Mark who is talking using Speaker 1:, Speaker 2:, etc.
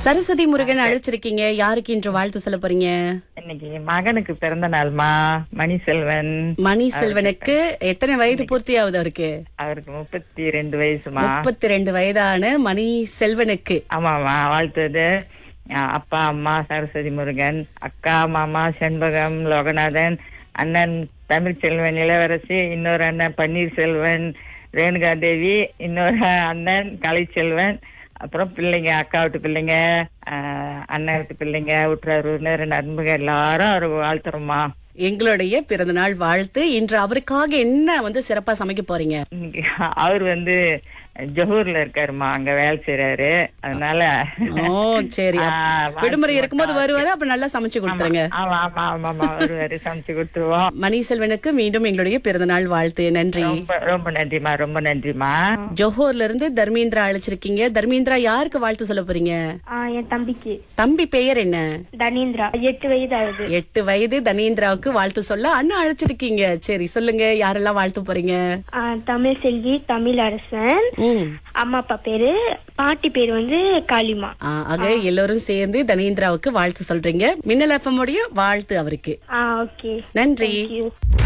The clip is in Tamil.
Speaker 1: சரஸ்வதி முருகன் அழைச்சிருக்கீங்க யாருக்கு இன்று வாழ்த்து சொல்ல போறீங்க
Speaker 2: இன்னைக்கு மகனுக்கு பிறந்த நாள்மா மணி செல்வன்
Speaker 1: மணி செல்வனுக்கு எத்தனை வயது பூர்த்தி ஆகுது அவருக்கு
Speaker 2: அவருக்கு முப்பத்தி ரெண்டு வயசுமா
Speaker 1: முப்பத்தி ரெண்டு வயதான மணி செல்வனுக்கு
Speaker 2: ஆமாமா வாழ்த்துது அஹ் அப்பா அம்மா சரஸ்வதி முருகன் அக்கா மாமா செண்பகம் லோகநாதன் அண்ணன் தமிழ்ச்செல்வன் இளவரசி இன்னொரு அண்ணன் பன்னீர்செல்வன் ரேணுகா தேவி இன்னொரு அண்ணன் கலைச்செல்வன் அப்புறம் பிள்ளைங்க அக்கா வீட்டு பிள்ளைங்க அஹ் அண்ணன் வீட்டு பிள்ளைங்க உற்றார் உறவினர் நண்புக எல்லாரும் அவர் வாழ்த்துறோம்மா
Speaker 1: எங்களுடைய பிறந்தநாள் வாழ்த்து இன்று அவருக்காக என்ன வந்து சிறப்பா சமைக்க போறீங்க
Speaker 2: இன்னைக்கு அவர் வந்து ஜொஹூர்ல இருக்காருமா அங்க வேலை செய்யறாரு அதனால
Speaker 1: ஓ சரி
Speaker 2: ஆ,
Speaker 1: அப்ப விடுமுறை இருக்கும்போது வருவாரு அப்ப நல்லா சமைச்சு கொடுத்துருங்க
Speaker 2: ஆமா ஆமா ஆமா ஆமா வருவாரு சமைச்சு கொடுத்துருவோம்
Speaker 1: மணி செல்வனுக்கு மீண்டும் எங்களுடைய பிறந்தநாள் வாழ்த்து நன்றி
Speaker 2: ரொம்ப ரொம்ப நன்றிமா ரொம்ப நன்றிமா
Speaker 1: ஜோஹோர்ல இருந்து தர்மேந்திரா அழைச்சிருக்கீங்க தர்மேந்திரா யாருக்கு வாழ்த்து சொல்ல போறீங்க
Speaker 3: ஆ, என் தம்பிக்கு
Speaker 1: தம்பி பெயர் என்ன
Speaker 3: தனீந்திரா எட்டு வயது ஆகுது
Speaker 1: எட்டு வயது தனேந்திராவுக்கு வாழ்த்து சொல்ல அண்ணா அழைச்சிருக்கீங்க சரி சொல்லுங்க யாரெல்லாம் வாழ்த்து போறீங்க
Speaker 3: ஆ, தமிழ் செல்வி தமிழ் அரசன்
Speaker 1: ம்
Speaker 3: அம்மா அப்பா பேரு பாட்டி பேர் வந்து காளிமா
Speaker 1: ஆ, ஆக எல்லோரும் சேர்ந்து தனேந்திராவுக்கு வாழ்த்து சொல்றீங்க மின்னல் எஃப்எம் உடைய வாழ்த்து அவருக்கு
Speaker 3: ஆ ஓகே
Speaker 1: நன்றி
Speaker 3: தேங்க்யூ